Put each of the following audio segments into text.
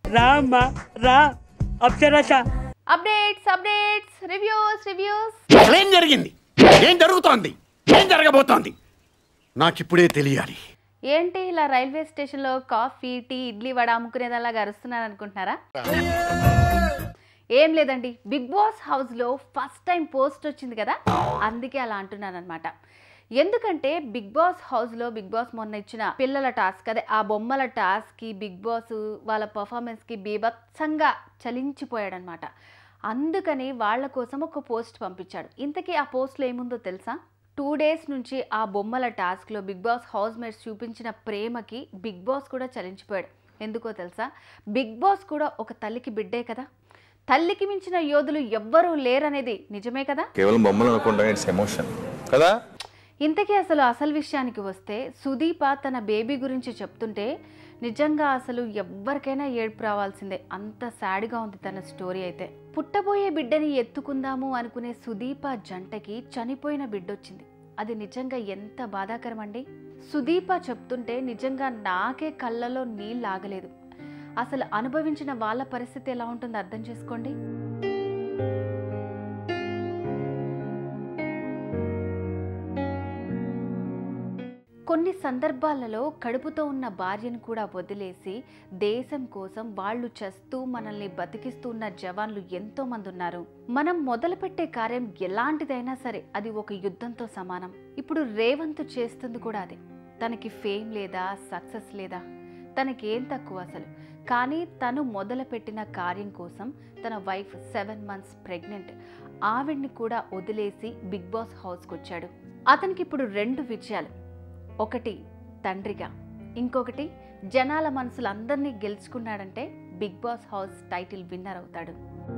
రా అమ్మా రా అప్సరస అప్డేట్స్ అప్డేట్స్ రివ్యూస్ రివ్యూస్ అసలు ఏం జరిగింది ఏం జరుగుతోంది ఏం జరగబోతోంది నాకిప్పుడే తెలియాలి ఏంటి ఇలా రైల్వే స్టేషన్లో కాఫీ టీ ఇడ్లీ వడ అమ్ముకునేదలాగా అరుస్తున్నారు అనుకుంటున్నారా ఏం లేదండి బిగ్ బాస్ హౌస్లో ఫస్ట్ టైం పోస్ట్ వచ్చింది కదా అందుకే అలా అంటున్నాను అనమాట ఎందుకంటే బిగ్ బాస్ హౌస్లో బిగ్ బాస్ మొన్న ఇచ్చిన పిల్లల టాస్క్ అదే ఆ బొమ్మల టాస్క్కి బిగ్ బాస్ వాళ్ళ పర్ఫార్మెన్స్కి బీభత్సంగా చలించిపోయాడనమాట అందుకని వాళ్ళ కోసం ఒక పోస్ట్ పంపించాడు ఇంతకీ ఆ పోస్ట్లో ఏముందో తెలుసా టూ డేస్ నుంచి ఆ బొమ్మల టాస్క్లో బిగ్ బాస్ హౌస్ మేట్స్ చూపించిన ప్రేమకి బిగ్ బాస్ కూడా చలించిపోయాడు ఎందుకో తెలుసా బిగ్ బాస్ కూడా ఒక తల్లికి బిడ్డే కదా తల్లికి మించిన యోధులు ఎవ్వరూ లేరనేది నిజమే కదా కేవలం బొమ్మలు అనుకుంటా ఇట్స్ ఎమోషన్ కదా ఇంతకీ అసలు అసలు విషయానికి వస్తే సుదీప తన బేబీ గురించి చెప్తుంటే నిజంగా అసలు ఎవ్వరికైనా ఏడుపు రావాల్సిందే అంత సాడ్గా ఉంది తన స్టోరీ అయితే పుట్టబోయే బిడ్డని ఎత్తుకుందాము అనుకునే సుదీప జంటకి చనిపోయిన బిడ్డొచ్చింది అది నిజంగా ఎంత బాధాకరం అండి సుదీప చెప్తుంటే నిజంగా నాకే కళ్ళలో నీళ్ళు ఆగలేదు అసలు అనుభవించిన వాళ్ళ పరిస్థితి ఎలా ఉంటుందో అర్థం చేసుకోండి కొన్ని సందర్భాలలో కడుపుతో ఉన్న భార్యను కూడా వదిలేసి దేశం కోసం వాళ్ళు చేస్తూ మనల్ని బతికిస్తూ ఉన్న జవాన్లు ఎంతో మంది ఉన్నారు మనం మొదలుపెట్టే కార్యం ఎలాంటిదైనా సరే అది ఒక యుద్ధంతో సమానం ఇప్పుడు రేవంత్ చేస్తుంది కూడా అదే తనకి ఫేమ్ లేదా సక్సెస్ లేదా తనకేం తక్కువ అసలు కానీ తను మొదలుపెట్టిన కార్యం కోసం తన వైఫ్ సెవెన్ మంత్స్ ప్రెగ్నెంట్ ఆవిడ్ని కూడా వదిలేసి బిగ్ బాస్ హౌస్కి వచ్చాడు అతనికి ఇప్పుడు రెండు విజయాలు ఒకటి తండ్రిగా ఇంకొకటి జనాల మనసులందరినీ గెలుచుకున్నాడంటే Bigg Boss house title winner అవుతాడు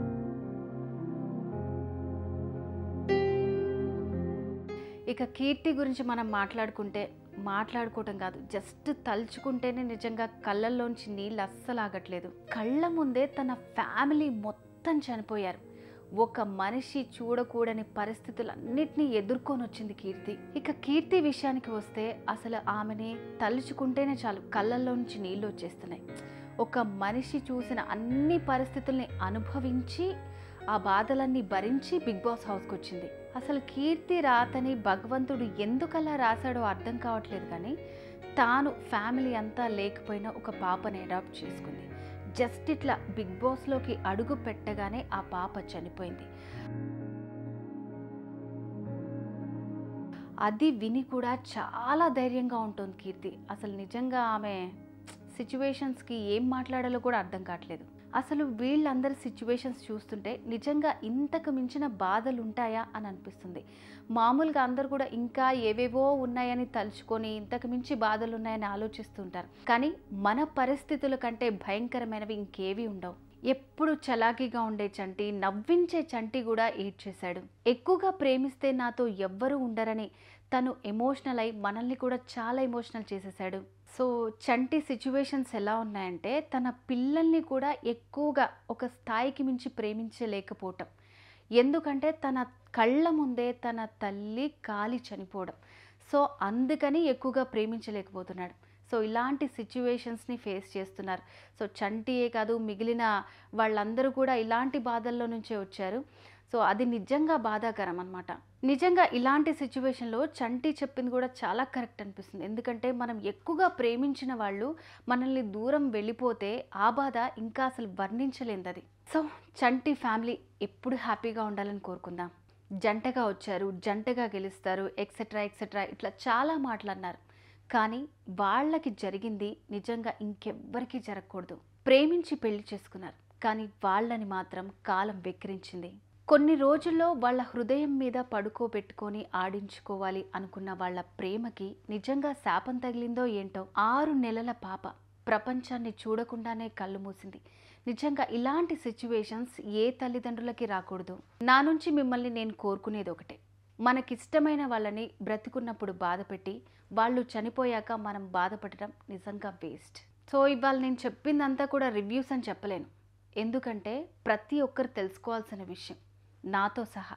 ఇక కీర్తి గురించి మనం మాట్లాడుకుంటే మాట్లాడుకోవటం కాదు జస్ట్ తలుచుకుంటేనే నిజంగా కళ్ళల్లోంచి నీళ్ళు అస్సలు ఆగట్లేదు కళ్ళ ముందే తన ఫ్యామిలీ మొత్తం చనిపోయారు ఒక మనిషి చూడకూడని పరిస్థితులన్నిటినీ ఎదుర్కొని వచ్చింది కీర్తి ఇక కీర్తి విషయానికి వస్తే అసలు ఆమెని తలుచుకుంటేనే చాలు కళ్ళల్లో నుంచి నీళ్ళు వచ్చేస్తున్నాయి ఒక మనిషి చూసిన అన్ని పరిస్థితుల్ని అనుభవించి ఆ బాధలన్నీ భరించి బిగ్ బాస్ హౌస్కి వచ్చింది అసలు కీర్తి రాతని భగవంతుడు ఎందుకలా రాశాడో అర్థం కావట్లేదు కానీ తాను ఫ్యామిలీ అంతా లేకపోయినా ఒక పాపని అడాప్ట్ చేసుకుంది జస్ట్ ఇట్లా బిగ్ బాస్లోకి అడుగు పెట్టగానే ఆ పాప చనిపోయింది అది విని కూడా చాలా ధైర్యంగా ఉంటుంది కీర్తి అసలు నిజంగా ఆమె సిచ్యువేషన్స్కి ఏం మాట్లాడాలో కూడా అర్థం కావట్లేదు అసలు వీళ్ళందరి సిచ్యువేషన్స్ చూస్తుంటే నిజంగా ఇంతకు మించిన బాధలు ఉంటాయా అని అనిపిస్తుంది మామూలుగా అందరు కూడా ఇంకా ఏవేవో ఉన్నాయని తలుచుకొని ఇంతకు మించి బాధలు ఉన్నాయని ఆలోచిస్తుంటారు కానీ మన పరిస్థితుల కంటే భయంకరమైనవి ఇంకేవి ఉండవు ఎప్పుడు చలాకీగా ఉండే చంటి నవ్వించే చంటి కూడా ఏడ్చేశాడు ఎక్కువగా ప్రేమిస్తే నాతో ఎవ్వరూ ఉండరని తను ఎమోషనల్ అయి మనల్ని కూడా చాలా ఎమోషనల్ చేసేసాడు సో చంటి సిచ్యువేషన్స్ ఎలా ఉన్నాయంటే తన పిల్లల్ని కూడా ఎక్కువగా ఒక స్థాయికి మించి ప్రేమించలేకపోవటం ఎందుకంటే తన కళ్ళ ముందే తన తల్లి కాలి చనిపోవడం సో అందుకని ఎక్కువగా ప్రేమించలేకపోతున్నాడు సో ఇలాంటి సిచ్యువేషన్స్ని ఫేస్ చేస్తున్నారు సో చంటియే కాదు మిగిలిన వాళ్ళందరూ కూడా ఇలాంటి బాధల్లో నుంచే వచ్చారు సో అది నిజంగా బాధాకరం అనమాట నిజంగా ఇలాంటి సిచ్యువేషన్లో చంటి చెప్పింది కూడా చాలా కరెక్ట్ అనిపిస్తుంది ఎందుకంటే మనం ఎక్కువగా ప్రేమించిన వాళ్ళు మనల్ని దూరం వెళ్ళిపోతే ఆ బాధ ఇంకా అసలు వర్ణించలేనిది అది సో చంటి ఫ్యామిలీ ఎప్పుడు హ్యాపీగా ఉండాలని కోరుకుందాం జంటగా వచ్చారు జంటగా గెలుస్తారు ఎక్సెట్రా ఎక్సెట్రా ఇట్లా చాలా మాటలన్నారు కానీ వాళ్ళకి జరిగింది నిజంగా ఇంకెవ్వరికీ జరగకూడదు ప్రేమించి పెళ్లి చేసుకున్నారు కానీ వాళ్ళని మాత్రం కాలం వెక్కిరించింది కొన్ని రోజుల్లో వాళ్ళ హృదయం మీద పడుకోబెట్టుకొని ఆడించుకోవాలి అనుకున్న వాళ్ళ ప్రేమకి నిజంగా శాపం తగిలిందో ఏంటో ఆరు నెలల పాప ప్రపంచాన్ని చూడకుండానే కళ్ళు మూసింది నిజంగా ఇలాంటి సిచ్యువేషన్స్ ఏ తల్లిదండ్రులకి రాకూడదు నా నుంచి మిమ్మల్ని నేను కోరుకునేది ఒకటే మనకిష్టమైన వాళ్ళని బ్రతికున్నప్పుడు బాధపెట్టి వాళ్ళు చనిపోయాక మనం బాధపడటం నిజంగా వేస్ట్ సో ఇవాళ నేను చెప్పిందంతా కూడా రివ్యూస్ అని చెప్పలేను ఎందుకంటే ప్రతి ఒక్కరు తెలుసుకోవాల్సిన విషయం నాతో సహా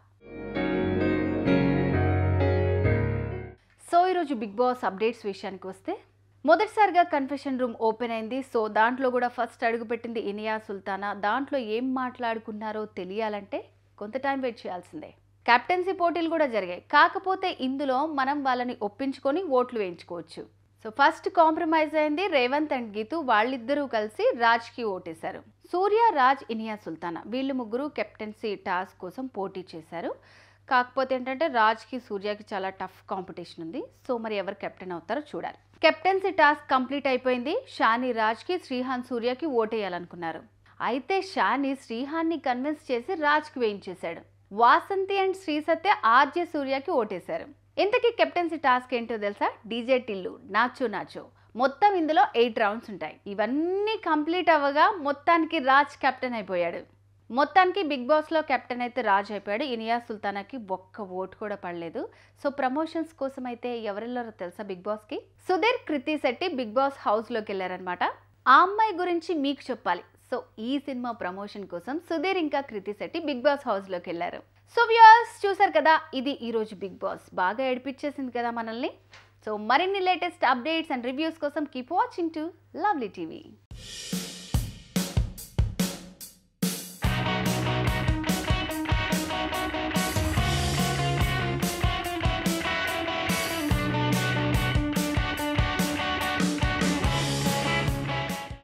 సో ఈరోజు బిగ్ బాస్ అప్డేట్స్ విషయానికి వస్తే మొదటిసారిగా కన్ఫెషన్ రూమ్ ఓపెన్ అయింది సో దాంట్లో కూడా ఫస్ట్ అడుగుపెట్టింది ఇనియా సుల్తానా దాంట్లో ఏం మాట్లాడుకున్నారో తెలియాలంటే కొంత టైం వెయిట్ చేయాల్సిందే కెప్టెన్సీ పోటీలు కూడా జరిగాయి కాకపోతే ఇందులో మనం వాళ్ళని ఒప్పించుకొని ఓట్లు వేయించుకోవచ్చు సో ఫస్ట్ కాంప్రమైజ్ అయింది రేవంత్ అండ్ గీతు వాళ్ళిద్దరూ కలిసి రాజ్కి ఓటేశారు సూర్య రాజ్ ఇనియా సుల్తానా వీళ్ళు ముగ్గురు కెప్టెన్సీ టాస్క్ కోసం పోటీ చేశారు కాకపోతే ఏంటంటే రాజ్కి సూర్యకి చాలా టఫ్ కాంపిటీషన్ ఉంది సో మరి ఎవరు కెప్టెన్ అవుతారో చూడాలి కెప్టెన్సీ టాస్క్ కంప్లీట్ అయిపోయింది షాని రాజ్కి శ్రీహాన్ సూర్యకి ఓటేయాలనుకున్నారు అయితే షాని శ్రీహాన్ని కన్విన్స్ చేసి రాజ్కి వేయించేశాడు వాసంతి అండ్ శ్రీ సత్య ఆర్జే సూర్యకి ఓటేశారు ఇంతకీ కెప్టెన్సీ టాస్క్ ఏంటో తెలుసా డీజే టిల్లు నాచో నాచో మొత్తం ఇందులో ఎయిట్ రౌండ్స్ ఉంటాయి ఇవన్నీ కంప్లీట్ అవ్వగా మొత్తానికి రాజ్ కెప్టెన్ అయిపోయాడు మొత్తానికి బిగ్ బాస్లో కెప్టెన్ అయితే రాజ్ అయిపోయాడు ఇనియా సుల్తానాకి ఒక్క ఓటు కూడా పడలేదు సో ప్రమోషన్స్ కోసం అయితే ఎవరెళ్ళారో తెలుసా బిగ్ బాస్కి సుధీర్ కృతి శెట్టి బిగ్ బాస్ హౌస్లోకి వెళ్ళారనమాట ఆ అమ్మాయి గురించి మీకు చెప్పాలి సో ఈ సినిమా ప్రమోషన్ కోసం సుధీర్ ఇంకా కృతి శెట్టి బిగ్ బాస్ హౌస్లోకి వెళ్ళారు సో వ్యూయర్స్ చూసారు కదా ఇది ఈరోజు బిగ్ బాస్ బాగా ఏడిపించేసింది కదా మనల్ని సో మరిన్ని లేటెస్ట్ అప్డేట్స్ అండ్ రివ్యూస్ కోసం keep watching to lovely TV